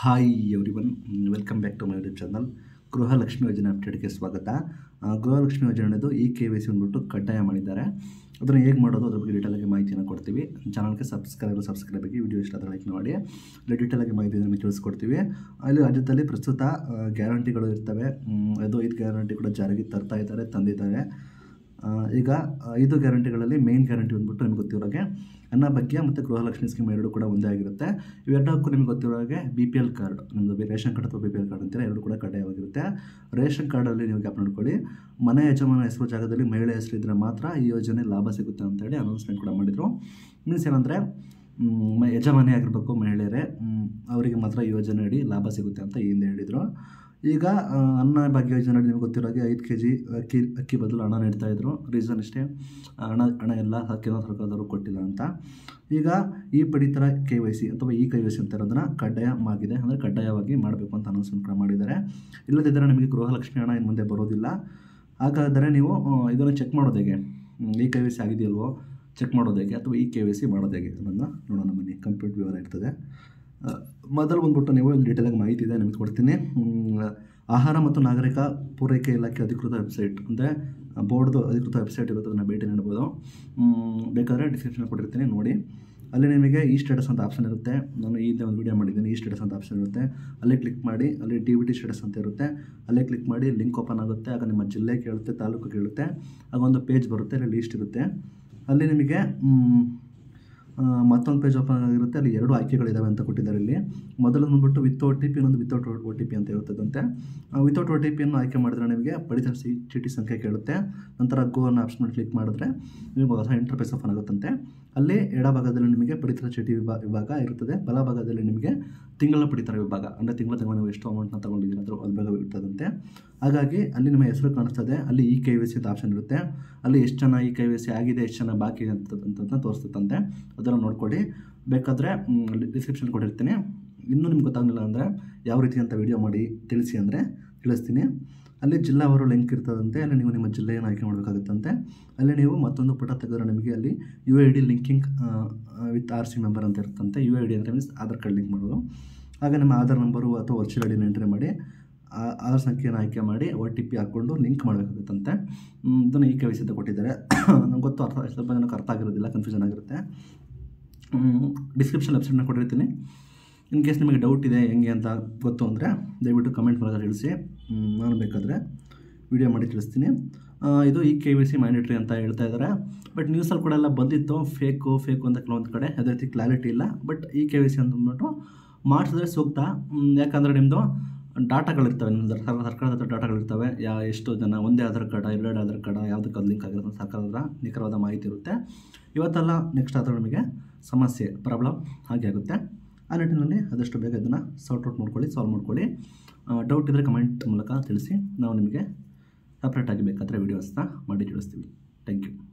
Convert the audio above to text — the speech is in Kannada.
hi everyone welcome back to my YouTube channel Gruhalakshmi ಯೋಜನೆ ಅಪ್ಡೇಟ್ಗೆ ಸ್ವಾಗತ ಆ, ಗೃಹಲಕ್ಷ್ಮಿ ಯೋಜನೆ ಅನ್ನೋದು ಈ ಕೆ ವೈ ಸಿ ಬಂದ್ಬಿಟ್ಟು ಕಡ್ಡಾಯ ಮಾಡಿದ್ದಾರೆ ಅದನ್ನು ಹೇಗೆ ಮಾಡೋದು ಅದ್ರ ಬಗ್ಗೆ ಡೀಟೇಲಾಗಿ ಮಾಹಿತಿಯನ್ನು ಕೊಡ್ತೀವಿ ಚಾನಲ್ಗೆ ಸಬ್ಸ್ಕ್ರೈಬ್ ಸಬ್ಸ್ಕ್ರೈಬ್ ಆಗಿ ವಿಡಿಯೋ ಇಷ್ಟ ಆದರೆ ಲೈಕ್ ಮಾಡಿ ಅಲ್ಲಿ ಡೀಟೇಲಾಗಿ ಮಾಹಿತಿ ನಿಮಗೆ ತಿಳಿಸ್ಕೊಡ್ತೀವಿ ಅಲ್ಲಿ ರಾಜ್ಯದಲ್ಲಿ ಪ್ರಸ್ತುತ ಆ, ಗ್ಯಾರಂಟಿಗಳು ಇರ್ತವೆ ಮ್, ಅದು ಐದು ಗ್ಯಾರಂಟಿ ಕೂಡ ಜಾರಿಗೆ ತರ್ತಾ ಇದ್ದಾರೆ ತಂದಿದ್ದಾರೆ ಆ, ಈಗ ಐದು ಗ್ಯಾರಂಟಿಗಳಲ್ಲಿ ಮೇನ್ ಗ್ಯಾರಂಟಿ ಬಂದ್ಬಿಟ್ಟು ನಿಮ್ಗೆ ಗೊತ್ತಿರೋ ಹಾಗೆ ಅನ್ನ ಭಾಗ್ಯ ಮತ್ತು ಗೃಹಲಕ್ಷ್ಮಿ ಸ್ಕೀಮ್ ಎರಡು ಕೂಡ ಒಂದೇ ಆಗಿರುತ್ತೆ ಇವೆರಡಕ್ಕೂ ನಿಮ್ಗೆ ಗೊತ್ತಿರೋ ಹಾಗೆ ಬಿ ಪಿ ಎಲ್ ಕಾರ್ಡ್ ನಿಮ್ಮದು ರೇಷನ್ ಕಾರ್ಡ್ ಅಥವಾ ಬಿ ಪಿ ಎಲ್ ಕಾರ್ಡ್ ಅಂತೀರ ಎರಡು ಕೂಡ ಕಡ್ಡಾಯವಾಗಿರುತ್ತೆ ರೇಷನ್ ಕಾರ್ಡಲ್ಲಿ ನೀವು ಗ್ಯಾಪ್ ನೋಡ್ಕೊಳ್ಳಿ ಮನೆ ಯಜಮಾನ ಹೆಸರು ಜಾಗದಲ್ಲಿ ಮಹಿಳೆ ಹೆಸರು ಇದ್ದರೆ ಮಾತ್ರ ಈ ಯೋಜನೆ ಲಾಭ ಸಿಗುತ್ತೆ ಅಂತೇಳಿ ಅನೌನ್ಸ್ಮೆಂಟ್ ಕೂಡ ಮಾಡಿದರು ಮೀನ್ಸ್ ಏನಂದರೆ ಮ ಯಜಮಾನಿ ಆಗಿರಬೇಕು ಮಹಿಳೆಯರೇ ಮ್, ಅವರಿಗೆ ಮಾತ್ರ ಈ ಯೋಜನೆ ಅಡಿ ಲಾಭ ಸಿಗುತ್ತೆ ಅಂತ ಈ ಹಿಂದೆ ಹೇಳಿದರು ಈಗ ಆ, ಅನ್ನ ಭಾಗ್ಯ ಯೋಜನೆ ಅಡಿ ನಿಮ್ಗೆ ಗೊತ್ತಿರೋ ಹಾಗೆ ಐದು ಕೆ ಜಿ ಅಕ್ಕಿ ಅಕ್ಕಿ ಬದಲು ಹಣ ನೀಡ್ತಾ ಇದ್ರು ರೀಸನ್ ಇಷ್ಟೇ ಆ, ಹಣ ಹಣ ಎಲ್ಲ ಕೇಂದ್ರ ಸರ್ಕಾರದವರು ಕೊಟ್ಟಿಲ್ಲ ಅಂತ ಈಗ ಈ ಪಡಿತರ ಕೆ ವೈ ಸಿ ಅಥವಾ ಈ ಕೆ ವೈ ಸಿ ಅಂತ ಇರೋದನ್ನ ಕಡ್ಡಾಯವಾಗಿದೆ ಅಂದರೆ ಕಡ್ಡಾಯವಾಗಿ ಮಾಡಬೇಕು ಅಂತ ಅನೌನ್ಸ್ಮೆಂಟ್ ಕೂಡ ಮಾಡಿದ್ದಾರೆ ಇಲ್ಲದಿದ್ದರೆ ನಿಮಗೆ ಗೃಹಲಕ್ಷ್ಮಿ ಹಣ ಇನ್ನು ಮುಂದೆ ಬರೋದಿಲ್ಲ ಹಾಗಾದರೆ ನೀವು ಆ, ಇದನ್ನು ಚೆಕ್ ಮಾಡೋದು ಹೇಗೆ ಹ್ಮ್, ಈ ಕೆ ವೈ ಸಿ ಆಗಿದೆಯಲ್ವೋ ಚೆಕ್ ಮಾಡೋದು ಹೇಗೆ ಅಥವಾ ಈ ಕೆ ವೈ ಸಿ ಮಾಡೋದು ಹೇಗೆ ಅನ್ನೋದನ್ನ ನೋಡೋಣ ಬನ್ನಿ ಕಂಪ್ಯೂಟರ್ ವಿವರ ಇರ್ತದೆ ಆ, ಮೊದಲು ಬಂದ್ಬಿಟ್ಟು ನೀವು ಇಲ್ಲಿ ಡೀಟೇಲಾಗಿ ಮಾಹಿತಿ ಇದೆ ನಿಮಗೆ ಕೊಡ್ತೀನಿ ಹ್ಮ್, ಆಹಾರ ಮತ್ತು ನಾಗರಿಕ ಪೂರೈಕೆ ಇಲಾಖೆ ಅಧಿಕೃತ ವೆಬ್ಸೈಟ್ ಅಂದರೆ ಬೋರ್ಡ್ದು ಅಧಿಕೃತ ವೆಬ್ಸೈಟ್ ಇರುತ್ತೆ ಅದನ್ನು ಭೇಟಿ ನೀಡ್ಬೋದು ಹ್ಮ್, ಬೇಕಾದರೆ ಡಿಸ್ಕ್ರಿಪ್ಷನ್ ಕೊಟ್ಟಿರ್ತೀನಿ ನೋಡಿ ಅಲ್ಲಿ ನಿಮಗೆ ಈ ಸ್ಟೇಟಸ್ ಅಂತ ಆಪ್ಷನ್ ಇರುತ್ತೆ ನಾನು ಈ ಒಂದು ವಿಡಿಯೋ ಮಾಡಿದ್ದೀನಿ ಈ ಸ್ಟೇಟಸ್ ಅಂತ ಆಪ್ಷನ್ ಇರುತ್ತೆ ಅಲ್ಲೇ ಕ್ಲಿಕ್ ಮಾಡಿ ಅಲ್ಲಿ ಡಿ ವಿ ಟಿ ಸ್ಟೇಟಸ್ ಅಂತ ಇರುತ್ತೆ ಅಲ್ಲೇ ಕ್ಲಿಕ್ ಮಾಡಿ ಲಿಂಕ್ ಓಪನ್ ಆಗುತ್ತೆ ಆಗ ನಿಮ್ಮ ಜಿಲ್ಲೆ ಕೇಳುತ್ತೆ ತಾಲೂಕು ಕೇಳುತ್ತೆ ಆಗ ಒಂದು ಪೇಜ್ ಬರುತ್ತೆ ಅಲ್ಲಿ ಲೀಸ್ಟ್ ಇರುತ್ತೆ ಅಲ್ಲಿ ನಿಮಗೆ ಮ್, ಆ, ಮತ್ತೊಂದು ಪೇಜ್ ಓಪನ್ ಆಗಿರುತ್ತೆ ಅಲ್ಲಿ ಎರಡು ಆಯ್ಕೆಗಳಿದ್ದಾವೆ ಅಂತ ಕೊಟ್ಟಿದ್ದಾರೆ ಇಲ್ಲಿ ಮೊದಲು ಬಂದ್ಬಿಟ್ಟು ವಿತ್ ಒ ಟಿ ಪಿ ಇನ್ನೊಂದು ವಿತೌಟ್ ಒ ಟಿ ಪಿ ಅಂತ ಇರುತ್ತದಂತೆ ವಿತೌಟ್ ಒ ಟಿ ಪಿಯನ್ನು ಆಯ್ಕೆ ಮಾಡಿದ್ರೆ ನಿಮಗೆ ಪಡಿತರ ಸಿ ಚೀಟಿ ಸಂಖ್ಯೆ ಕೇಳುತ್ತೆ ನಂತರ ಗೋ ಅನ್ನೋ ಆಪ್ಷನ್ ಕ್ಲಿಕ್ ಮಾಡಿದ್ರೆ ನಿಮಗೆ ಹೊಸ ಇಂಟರ್ಫೇಸ್ ಓಪನ್ ಆಗುತ್ತಂತೆ ಅಲ್ಲಿ ಎಡಭಾಗದಲ್ಲಿ ನಿಮಗೆ ಪಡಿತರ ಚೀಟಿ ವಿಭಾಗ ವಿಭಾಗ ಇರುತ್ತದೆ ಬಲಭಾಗದಲ್ಲಿ ನಿಮಗೆ ತಿಂಗಳ ಪಡಿತರ ವಿಭಾಗ ಅಂದರೆ ತಿಂಗಳ ತಿಂಗಳ ನೀವು ಎಷ್ಟು ಅಮೌಂಟ್ನ ತೊಗೊಂಡಿದ್ದೀರಿ ಅದ್ರ ಒಂದು ಭಾಗ ಇರ್ತದಂತೆ ಹಾಗಾಗಿ ಅಲ್ಲಿ ನಿಮ್ಮ ಹೆಸರು ಕಾಣಿಸ್ತದೆ ಅಲ್ಲಿ ಈ ಕೆ ವಿ ಸಿ ಅಂತ ಆಪ್ಷನ್ ಇರುತ್ತೆ ಅಲ್ಲಿ ಎಷ್ಟು ಜನ ಈ ಕೆ ವಿ ಸಿ ಆಗಿದೆ ಎಷ್ಟು ಜನ ಬಾಕಿ ಇದೆ ಅಂತ ಅಂತ ತೋರಿಸ್ತದಂತೆ ಅದನ್ನು ನೋಡ್ಕೊಳ್ಳಿ ಬೇಕಾದರೆ ಡಿಸ್ಕ್ರಿಪ್ಷನ್ ಕೊಟ್ಟಿರ್ತೀನಿ ಇನ್ನೂ ನಿಮ್ಗೆ ಗೊತ್ತಾಗಲಿಲ್ಲ ಅಂದರೆ ಯಾವ ರೀತಿ ಅಂತ ವಿಡಿಯೋ ಮಾಡಿ ತಿಳಿಸಿ ಅಂದರೆ ತಿಳಿಸ್ತೀನಿ ಅಲ್ಲಿ ಜಿಲ್ಲಾವಾರು ಲಿಂಕ್ ಇರ್ತದಂತೆ ಅಲ್ಲಿ ನೀವು ನಿಮ್ಮ ಜಿಲ್ಲೆಯನ್ನು ಆಯ್ಕೆ ಮಾಡಬೇಕಾಗುತ್ತಂತೆ ಅಲ್ಲಿ ನೀವು ಮತ್ತೊಂದು ಪುಟ ತೆಗೆದ್ರೆ ನಿಮಗೆ ಅಲ್ಲಿ U I D linking with R C member ಅಂತ ಇರ್ತಂತೆ ಯು ಐ ಡಿ ಅಂದರೆ ಮೀನ್ಸ್ ಆಧಾರ್ ಕಾರ್ಡ್ ಲಿಂಕ್ ಮಾಡೋದು ಆಗ ನಿಮ್ಮ ಆಧಾರ್ ನಂಬರು ಅಥವಾ ವರ್ಚುವಲ್ ಐ ಡಿನ ಎಂಟ್ರಿ ಮಾಡಿ ಆ ಆಧಾರ್ ಸಂಖ್ಯೆಯನ್ನು ಆಯ್ಕೆ ಮಾಡಿ ಒ ಟಿ ಪಿ ಹಾಕ್ಕೊಂಡು ಲಿಂಕ್ ಮಾಡಬೇಕಾಗುತ್ತಂತೆ ಹ್ಮ್, ಇದನ್ನು ಈ ಕೆ ವೈ ಸಿ ಅಂತ ಕೊಟ್ಟಿದ್ದಾರೆ ನಂಗೆ ಗೊತ್ತು ಅರ್ಥ ಸ್ವಲ್ಪ ಜನಕ್ಕೆ ಅರ್ಥ ಆಗಿರೋದಿಲ್ಲ ಕನ್ಫ್ಯೂಷನ್ ಆಗಿರುತ್ತೆ ಡಿಸ್ಕ್ರಿಪ್ಷನ್ ವೆಬ್ಸೈಟ್ನ ಕೊಟ್ಟಿರ್ತೀನಿ ಇನ್ ಕೇಸ್ ನಿಮಗೆ ಡೌಟ್ ಇದೆ ಹೆಂಗೆ ಅಂತ ಗೊತ್ತು ಅಂದರೆ ದಯವಿಟ್ಟು ಕಮೆಂಟ್ ಮೂಲಕ ತಿಳಿಸಿ ಹ್ಮ್, ನಾನು ಬೇಕಾದರೆ ವಿಡಿಯೋ ಮಾಡಿ ತಿಳಿಸ್ತೀನಿ ಆ, ಇದು ಈ ಕೆ ವಿ ಸಿ ಮ್ಯಾಂಡೇಟ್ರಿ ಅಂತ ಹೇಳ್ತಾ ಇದ್ದಾರೆ ಬಟ್ ನ್ಯೂಸಲ್ಲಿ ಕೂಡ ಎಲ್ಲ ಬಂದಿತ್ತು ಫೇಕು ಫೇಕು ಅಂತ ಕೆಲವೊಂದು ಕಡೆ ಅದೇ ರೀತಿ ಕ್ಲಾರಿಟಿ ಇಲ್ಲ ಬಟ್ ಈ ಕೆ ವಿ ಸಿ ಅಂತ ಅಂದ್ಬಿಟ್ಟು ಮಾಡಿಸಿದ್ರೆ ಸೂಕ್ತ ಹ್ಮ್, ಯಾಕಂದರೆ ನಿಮ್ಮದು ಡಾಟಾಗಳಿರ್ತವೆ ನಿಮ್ಮ ಸರ್ಕಾರ ಸರ್ಕಾರದ ಹತ್ರ ಡಾಟಾಗಳಿರ್ತವೆ ಯಾ ಎಷ್ಟು ಜನ ಒಂದೇ ಆಧಾರ್ ಕಾರ್ಡ ಎರಡೆರಡು ಆಧಾರ್ ಕಾರ್ಡ ಯಾವುದಕ್ಕೆ ಅದು ಲಿಂಕ್ ಆಗಿರುತ್ತೆ ಸರ್ಕಾರದ ನಿಖರವಾದ ಮಾಹಿತಿ ಇರುತ್ತೆ ಇವತ್ತೆಲ್ಲ ನೆಕ್ಸ್ಟ್ ಆದರೂ ನಿಮಗೆ ಸಮಸ್ಯೆ ಪ್ರಾಬ್ಲಮ್ ಹಾಗೆ ಆಗುತ್ತೆ ಆ ನಿಟ್ಟಿನಲ್ಲಿ ಆದಷ್ಟು ಬೇಗ ಇದನ್ನು ಸಾರ್ಟ್ ಔಟ್ ಮಾಡ್ಕೊಳ್ಳಿ ಸಾಲ್ವ್ ಮಾಡ್ಕೊಳ್ಳಿ ಡೌಟ್ ಇದ್ದರೆ ಕಮೆಂಟ್ ಮೂಲಕ ತಿಳಿಸಿ ನಾವು ನಿಮಗೆ ಸಪ್ರೇಟಾಗಿ ಬೇಕಾದರೆ ವೀಡಿಯೋಸ್ನ ಮಾಡಿ ತಿಳಿಸ್ತೀವಿ ಥ್ಯಾಂಕ್ ಯು